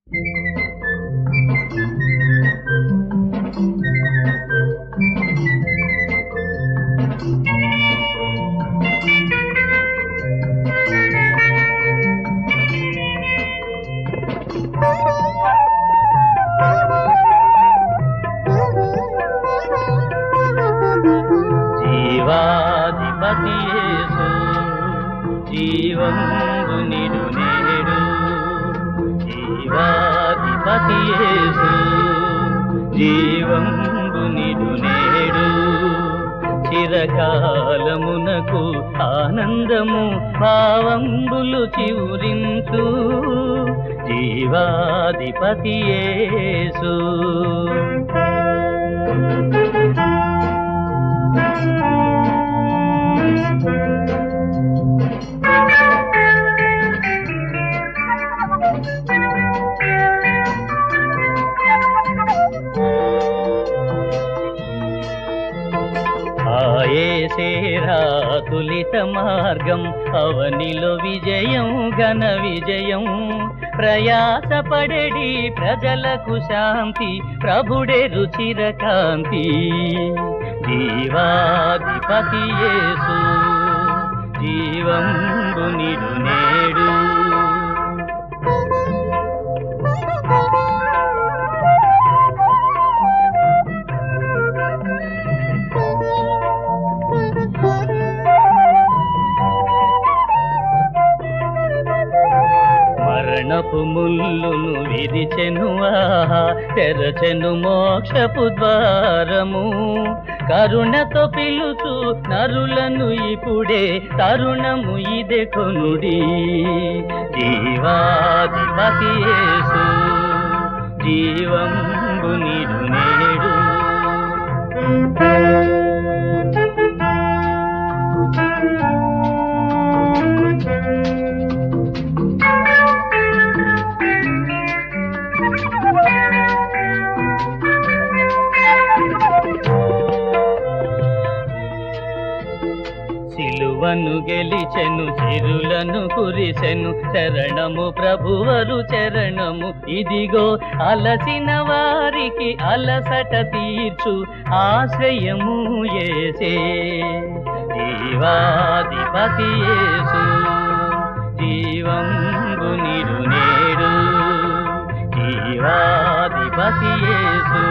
జీవాధిపతి యేసు జీవంబు నిడు నేడు జీవాధిపతి యేసు జీవంబు నిడు నేడు చిరకాలమునకు ఆనందము భావంబులు చివురించు జీవాధిపతి యేసు ఆయేసేరా తులిత మార్గం అవనిలో విజయం ఘన విజయం ప్రయాసపడడి ప్రజలకు శాంతి ప్రభుడే రుచిర కాంతి జీవాధిపతి యేసు జీవంబు నిడు నేడు మరణపు ముల్లును విరిచెను ఆహా తెరచెను మోక్షపు ద్వారము కరుణతో పిలుచు నరులను ఇప్పుడే తరుణము ఇదే కొనుడి జీవాధిపతి యేసు జీవంబు నిడు నేడు సిలువను గెలిచెను సిరులను కురిసెను చరణము ప్రభువరు చరణము ఇదిగో అలసిన వారికి అలసట తీర్చు ఆశ్రయము ఏసే జీవాధిపతి యేసు జీవంబు నిడు నేడు జీవాధిపతి యేసు